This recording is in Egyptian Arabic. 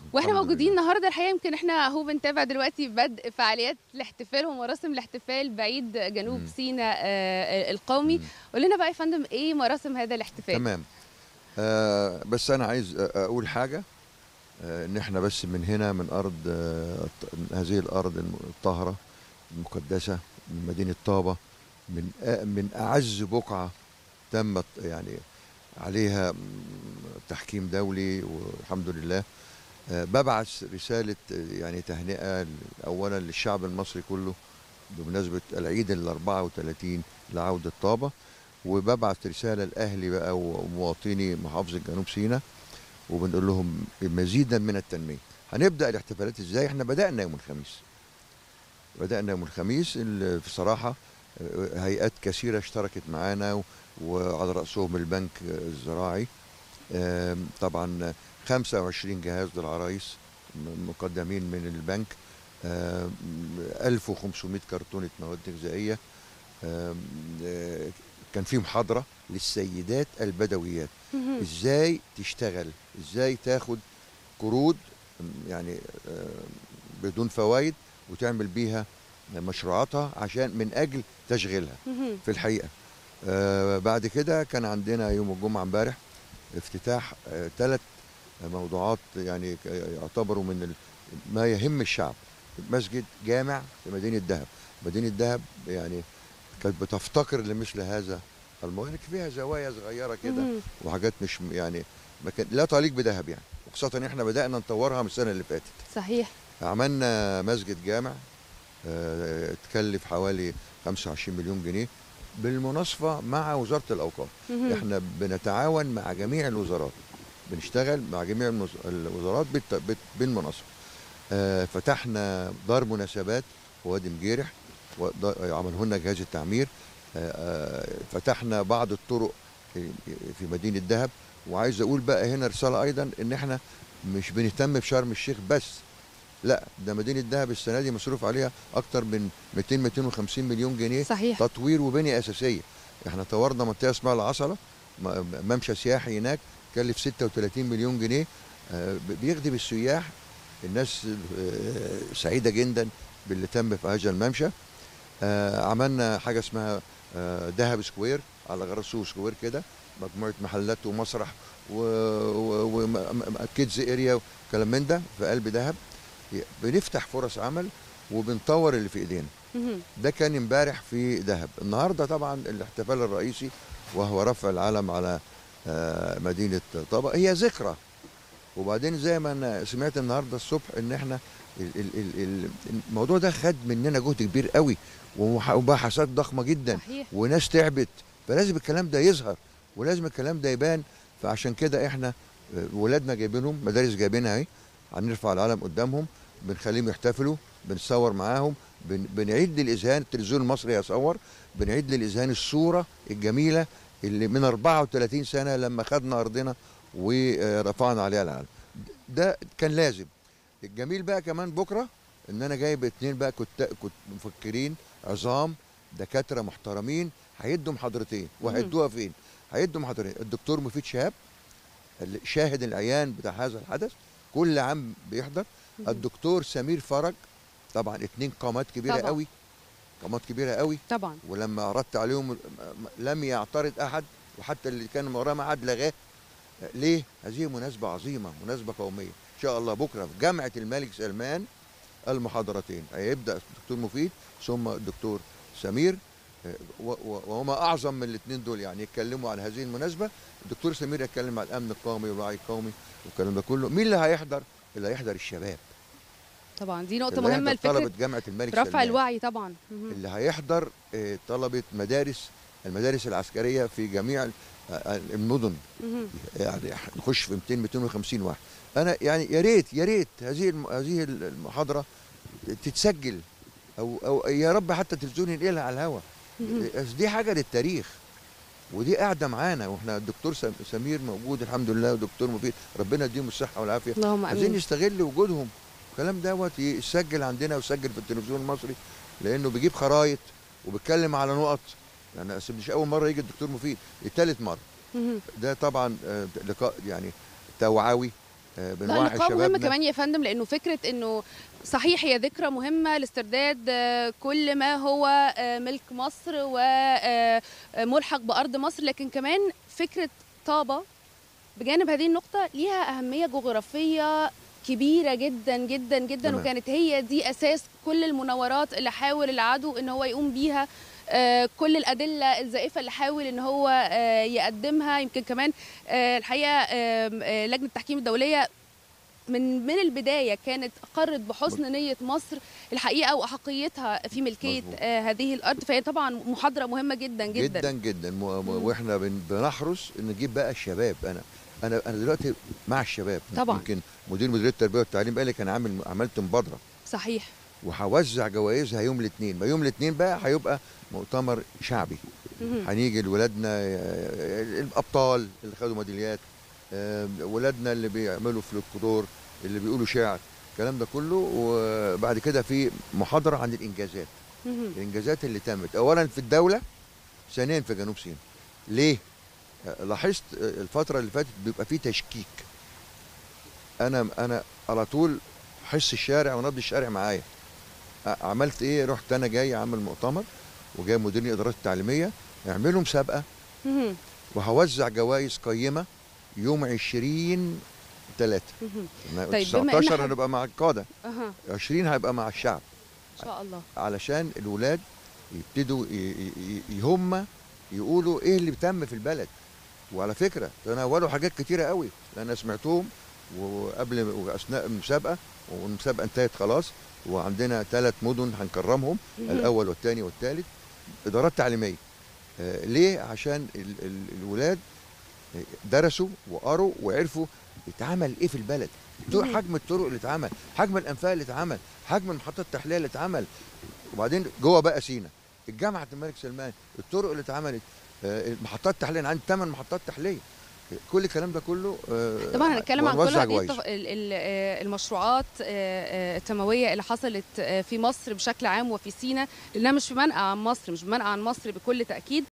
واحنا الحمد موجودين لله. النهارده الحقيقه يمكن احنا اهو بنتابع دلوقتي بدء فعاليات الاحتفال ومراسم الاحتفال بعيد جنوب مم. سيناء آه، القومي مم. قول لنا بقى يا فندم ايه مراسم هذا الاحتفال تمام آه بس انا عايز أ- اقول حاجه آه ان احنا بس من هنا من ارض آه الط- هذه الارض الم- الطاهره المقدسه من مدينه طابه من أ- من اعز بقعه تمت يعني عليها م- تحكيم دولي والحمد لله آه ببعث رساله آه، يعني تهنئه اولا للشعب المصري كله بمناسبه العيد ال 34 لعوده طابه وببعت رساله لاهلي بقى ومواطني محافظه جنوب سيناء وبنقول لهم مزيدا من التنميه هنبدا الاحتفالات ازاي احنا بدانا يوم الخميس بدانا يوم الخميس اللي بصراحه آه، هيئات كثيره اشتركت معانا و- وعلى راسهم البنك الزراعي آم، طبعا 25 جهاز للعرايس م- مقدمين من البنك آم، 1500 كرتونه مواد غذائيه آم، آه، كان في محاضره للسيدات البدويات مهم. ازاي تشتغل ازاي تاخد قروض يعني آه، بدون فوائد وتعمل بيها مشروعاتها عشان من اجل تشغيلها مهم. في الحقيقه آه، بعد كده كان عندنا يوم الجمعه امبارح افتتاح ثلاث موضوعات يعني ك- يعتبروا من ال- ما يهم الشعب مسجد جامع في مدينه دهب مدينه دهب يعني كانت بتفتقر لمثل هذا الموضوع فيها زوايا صغيره كده مهم. وحاجات مش يعني ما كان لا تليق بدهب يعني وخاصه ان احنا بدانا نطورها من السنه اللي فاتت صحيح عملنا مسجد جامع آه، اتكلف حوالي 25 مليون جنيه بالمناصفه مع وزاره الاوقاف مهم. احنا بنتعاون مع جميع الوزارات بنشتغل مع جميع المز- الوزارات بالت- بت- بالمناصفه آه، فتحنا دار مناسبات في وادي مجيرح عمله لنا جهاز التعمير آه، آه، فتحنا بعض الطرق في في مدينه دهب وعايز اقول بقى هنا رساله ايضا ان احنا مش بنهتم بشرم الشيخ بس لا ده مدينه دهب السنه دي مصروف عليها اكتر من 200 250 مليون جنيه صحيح تطوير وبنيه اساسيه احنا طورنا منطقه اسمها العصله م- ممشى سياحي هناك كلف 36 مليون جنيه آه، ب- بيخدم السياح الناس آه، سعيده جدا باللي تم في هذا الممشى آه، عملنا حاجه اسمها آه، دهب سكوير على غرار سوق سكوير كده مجموعه محلات ومسرح وكيدز اريا وكلام من ده في قلب دهب بنفتح فرص عمل وبنطور اللي في ايدينا مهم. ده كان امبارح في دهب النهارده طبعا الاحتفال الرئيسي وهو رفع العلم على آه، مدينه طابا هي ذكرى وبعدين زي ما انا سمعت النهارده الصبح ان احنا ال- ال- ال- ال- الموضوع ده خد مننا جهد كبير قوي ومح- وبحثات ضخمه جدا صحيح وناس تعبت فلازم الكلام ده يظهر ولازم الكلام ده يبان فعشان كده احنا آه، ولادنا جايبينهم مدارس جايبينها اهي هنرفع العلم قدامهم بنخليهم يحتفلوا بنصور معاهم بن بنعيد للاذهان التلفزيون المصري يصور بنعيد للاذهان الصوره الجميله اللي من 34 سنه لما خدنا ارضنا ورفعنا عليها العلم ده كان لازم الجميل بقى كمان بكره ان انا جايب اتنين بقى كنت كنت مفكرين عظام دكاتره محترمين هيدوا محاضرتين وهيدوها فين؟ هيدوا محاضرتين الدكتور مفيد شهاب اللي شاهد العيان بتاع هذا الحدث كل عام بيحضر مهم. الدكتور سمير فرج طبعا اتنين قامات كبيره طبعا. قوي قامات كبيره قوي طبعا ولما عرضت عليهم م- م- لم يعترض احد وحتى اللي كان وراه ميعاد لغاه ليه؟ هذه مناسبة عظيمة مناسبة قومية إن شاء الله بكرة في جامعة الملك سلمان المحاضرتين هيبدأ الدكتور مفيد ثم الدكتور سمير آه، و- و- وهما أعظم من الاثنين دول يعني يتكلموا عن هذه المناسبة الدكتور سمير يتكلم عن الأمن القومي والوعي القومي والكلام ده كله مين اللي هيحضر؟ اللي هيحضر الشباب طبعا دي نقطه اللي مهمه هيحضر لفكره طلبة جامعة الملك رفع سلمان الوعي طبعا مهم. اللي هيحضر آه، طلبة مدارس المدارس العسكرية في جميع ال- آه، المدن مهم. يعني نخش في 200 250 واحد انا يعني يا ريت يا ريت هذه الم- هذه المحاضره تتسجل او او يا رب حتى التلفزيون ينقلها على الهواء مهم. دي حاجه للتاريخ ودي قاعده معانا واحنا الدكتور سم- سمير موجود الحمد لله ودكتور مفيد ربنا يديهم الصحه والعافيه اللهم عايزين امين نستغل وجودهم الكلام دوت يسجل عندنا ويسجل في التلفزيون المصري لانه بيجيب خرايط وبيتكلم على نقط يعني أصل مش اول مره يجي الدكتور مفيد دي ثالث مره مهم. ده طبعا آه، لقاء يعني توعوي آه، لا بنوعي اللقاء مهم شبابنا كمان يا فندم لانه فكره انه صحيح هي ذكرى مهمه لاسترداد آه، كل ما هو آه، ملك مصر وملحق بارض مصر لكن كمان فكره طابه بجانب هذه النقطه ليها اهميه جغرافيه كبيره جدا جدا جدا تمام. وكانت هي دي اساس كل المناورات اللي حاول العدو ان هو يقوم بيها آه، كل الادله الزائفه اللي حاول ان هو آه، يقدمها يمكن كمان آه، الحقيقه آم، آه، لجنه التحكيم الدوليه من من البدايه كانت اقرت بحسن نيه مصر الحقيقه واحقيتها في ملكيه مظبوط. آه هذه الارض فهي طبعا محاضره مهمه جدا جدا, جدا جدا م- م- مم. واحنا بن- بنحرص ان نجيب بقى الشباب انا انا انا دلوقتي مع الشباب طبعاً. يمكن مدير مديريه التربيه والتعليم قال لي كان عامل عملت مبادره صحيح وهوزع جوائزها يوم الاثنين ما يوم الاثنين بقى هيبقى مؤتمر شعبي مهم. هنيجي لولادنا آه، الابطال اللي خدوا ميداليات آه، ولادنا اللي بيعملوا في القدور اللي بيقولوا شعر الكلام ده كله وبعد كده في محاضره عن الانجازات مهم. الانجازات اللي تمت اولا في الدوله ثانيا في جنوب سيناء ليه آه، لاحظت آه، الفتره اللي فاتت بيبقى فيه تشكيك انا انا على طول حس الشارع ونبض الشارع معايا آه، عملت ايه رحت انا جاي عامل مؤتمر وجاي مدير الادارات التعليميه اعملوا مسابقه مهم. وهوزع جوائز قيمه يوم 20 3 مهم. طيب طيب، بما إن 19 حد- هنبقى مع القاده اها 20 هيبقى مع الشعب ان شاء الله علشان الولاد يبتدوا ي- ي- ي- هم يقولوا ايه اللي تم في البلد وعلى فكره تناولوا حاجات كتيره قوي انا سمعتهم وقبل واثناء المسابقه والمسابقه انتهت خلاص وعندنا ثلاث مدن هنكرمهم مهم. الاول والثاني والثالث ادارات تعليميه آه، ليه عشان ال ال الولاد درسوا وقروا وعرفوا اتعمل ايه في البلد طرق- مم. حجم الطرق اللي اتعمل حجم الانفاق اللي اتعمل حجم المحطات التحليه اللي اتعمل وبعدين جوه بقى سينا الجامعه الملك سلمان الطرق اللي اتعملت آه، محطات تحليه أنا عندي ثمان محطات تحليه كل الكلام ده كله آه، طبعا هنتكلم عن كل ونوزع هذه جوائز. التف- ال- ال- آه، المشروعات آه، آه، التنمويه اللي حصلت آه، في مصر بشكل عام وفي سينا لانها مش في منأى عن مصر مش في منأى عن مصر بكل تاكيد